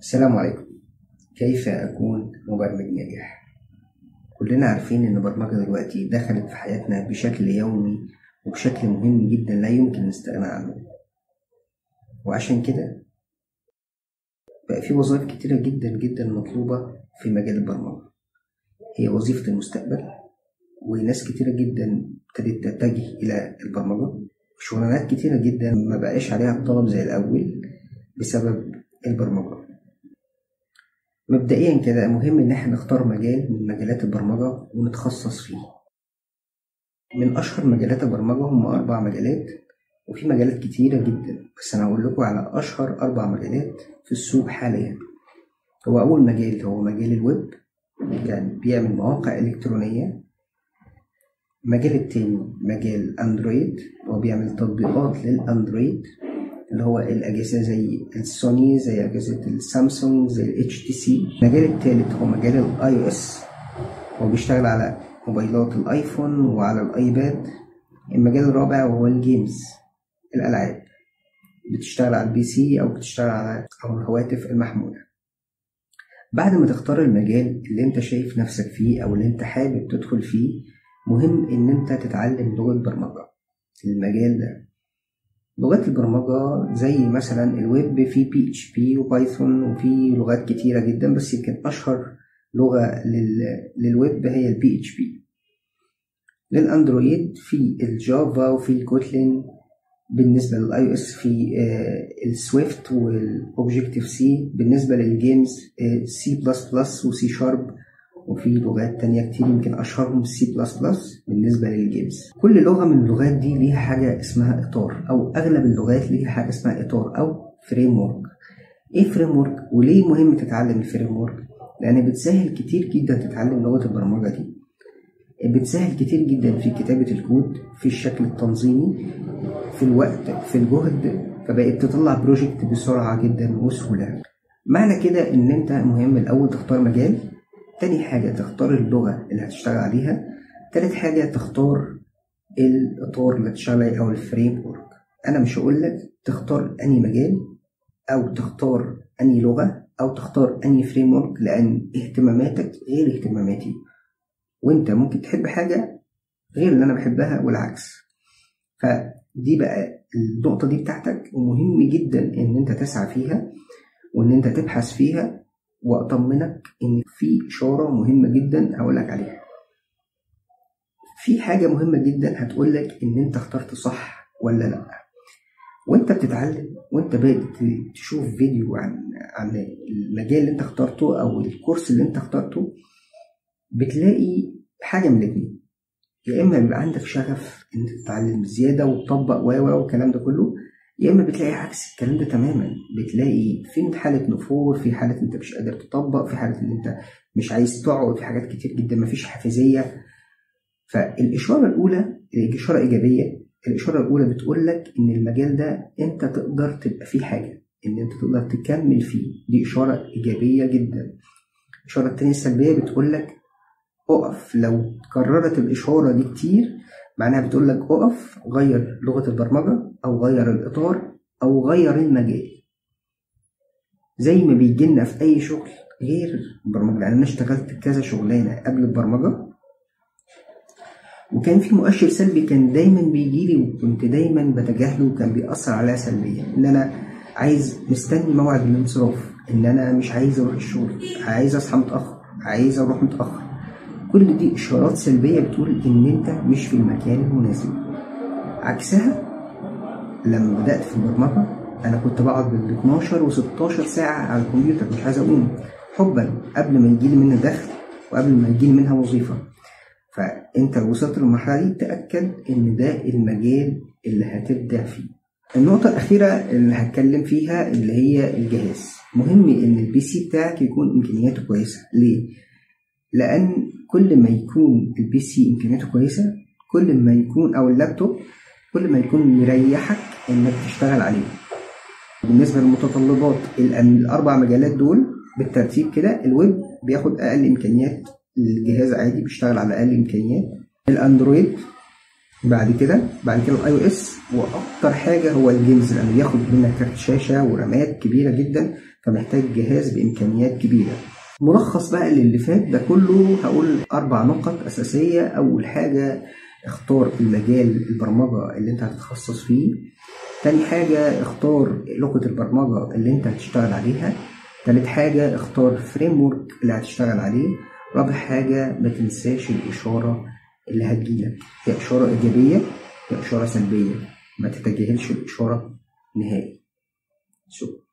السلام عليكم كيف أكون مبرمج ناجح؟ كلنا عارفين إن البرمجة دلوقتي دخلت في حياتنا بشكل يومي وبشكل مهم جدا لا يمكن الاستغناء عنه وعشان كده بقى في وظائف كتيرة جدا جدا مطلوبة في مجال البرمجة هي وظيفة المستقبل وناس كتيرة جدا ابتدت تتجه إلى البرمجة شغلانات كتيرة جدا ما بقاش عليها الطلب زي الأول بسبب البرمجة مبدئيا كده مهم إن احنا نختار مجال من مجالات البرمجة ونتخصص فيه من أشهر مجالات البرمجة هم أربع مجالات وفي مجالات كتيرة جدا بس أنا هقول لكم على أشهر أربع مجالات في السوق حاليا هو أول مجال هو مجال الويب يعني بيعمل مواقع إلكترونية المجال التاني مجال أندرويد هو بيعمل تطبيقات للأندرويد اللي هو الأجهزة زي السوني زي أجهزة السامسونج زي الاتش تي سي المجال التالت هو مجال الاي او اس هو بيشتغل على موبايلات الايفون وعلى الايباد المجال الرابع وهو الجيمز الألعاب بتشتغل على البي سي أو بتشتغل على أو الهواتف المحمولة بعد ما تختار المجال اللي انت شايف نفسك فيه أو اللي انت حابب تدخل فيه مهم إن انت تتعلم لغة برمجة في المجال ده لغات البرمجة زي مثلا الويب في بي اتش بي وبايثون وفي لغات كتيرة جدا بس يمكن أشهر لغة لل... للويب هي البي اتش بي للأندرويد في الجافا وفي الكوتلين بالنسبة للاي او اس في السويفت والاوبجكتيف سي بالنسبة للجيمز سي بلس بلس وسي شارب وفي لغات تانية كتير يمكن أشهرهم سي بلس بلس بالنسبة للجيمز كل لغة من اللغات دي ليها حاجة اسمها إطار أو أغلب اللغات ليها حاجة اسمها إطار أو فريم ورك إيه فريم ورك وليه مهم تتعلم الفريم ورك لأن بتسهل كتير جدا تتعلم لغة البرمجة دي بتسهل كتير جدا في كتابة الكود في الشكل التنظيمي في الوقت في الجهد فبقت تطلع بروجكت بسرعة جدا وسهولة معنى كده إن أنت مهم الأول تختار مجال تاني حاجة تختار اللغة اللي هتشتغل عليها تالت حاجة تختار الإطار اللي هتشتغل عليه أو الفريم ورك أنا مش هقول لك تختار أنهي مجال أو تختار أنهي لغة أو تختار أنهي فريم ورك لأن اهتماماتك غير اهتماماتي وأنت ممكن تحب حاجة غير اللي أنا بحبها والعكس فدي بقى النقطة دي بتاعتك ومهم جدا إن أنت تسعى فيها وإن أنت تبحث فيها واطمنك ان في اشاره مهمه جدا هقول لك عليها في حاجه مهمه جدا هتقول لك ان انت اخترت صح ولا لا وانت بتتعلم وانت بادئ تشوف فيديو عن عن المجال اللي انت اخترته او الكورس اللي انت اخترته بتلاقي حاجه من الاثنين يا اما بيبقى عندك شغف ان انت تتعلم زياده وتطبق و والكلام ده كله يا اما بتلاقي عكس الكلام ده تماما بتلاقي في حاله نفور في حاله انت مش قادر تطبق في حاله ان انت مش عايز تقعد في حاجات كتير جدا مفيش حافزيه فالاشاره الاولى اشاره ايجابيه الاشاره الاولى بتقول لك ان المجال ده انت تقدر تبقى فيه حاجه ان انت تقدر تكمل فيه دي اشاره ايجابيه جدا الاشاره التانية السلبيه بتقول لك اقف لو كررت الاشاره دي كتير معناها بتقول لك اقف غير لغة البرمجة أو غير الإطار أو غير المجال زي ما بيجي لنا في أي شغل غير البرمجة لأن أنا اشتغلت كذا شغلانة قبل البرمجة وكان في مؤشر سلبي كان دايما بيجي لي وكنت دايما بتجاهله وكان بيأثر عليا سلبيا إن أنا عايز مستني موعد الانصراف إن أنا مش عايز أروح الشغل عايز أصحى متأخر عايز أروح متأخر كل دي إشارات سلبية بتقول إن أنت مش في المكان المناسب عكسها لما بدأت في البرمجة أنا كنت بقعد بال 12 و 16 ساعة على الكمبيوتر مش عايز أقوم حبا قبل ما يجيلي منها دخل وقبل ما يجيلي منها وظيفة فأنت لو وصلت للمرحلة دي تأكد إن ده المجال اللي هتبدع فيه النقطة الأخيرة اللي هتكلم فيها اللي هي الجهاز مهم إن البي سي بتاعك يكون إمكانياته كويسة ليه؟ لأن كل ما يكون البي سي إمكانياته كويسة كل ما يكون أو اللابتوب كل ما يكون مريحك إنك تشتغل عليه بالنسبة للمتطلبات الأربع مجالات دول بالترتيب كده الويب بياخد أقل إمكانيات الجهاز عادي بيشتغل على أقل إمكانيات الأندرويد بعد كده بعد كده الاي او اس واكتر حاجه هو الجيمز لانه بياخد منك كارت شاشه ورامات كبيره جدا فمحتاج جهاز بامكانيات كبيره ملخص بقى للي فات ده كله هقول اربع نقط اساسيه اول حاجه اختار المجال البرمجه اللي انت هتتخصص فيه تاني حاجه اختار لغه البرمجه اللي انت هتشتغل عليها تالت حاجه اختار فريم ورك اللي هتشتغل عليه رابع حاجه ما تنساش الاشاره اللي هتجيلك يا اشاره ايجابيه يا اشاره سلبيه ما تتجاهلش الاشاره نهائي شكرا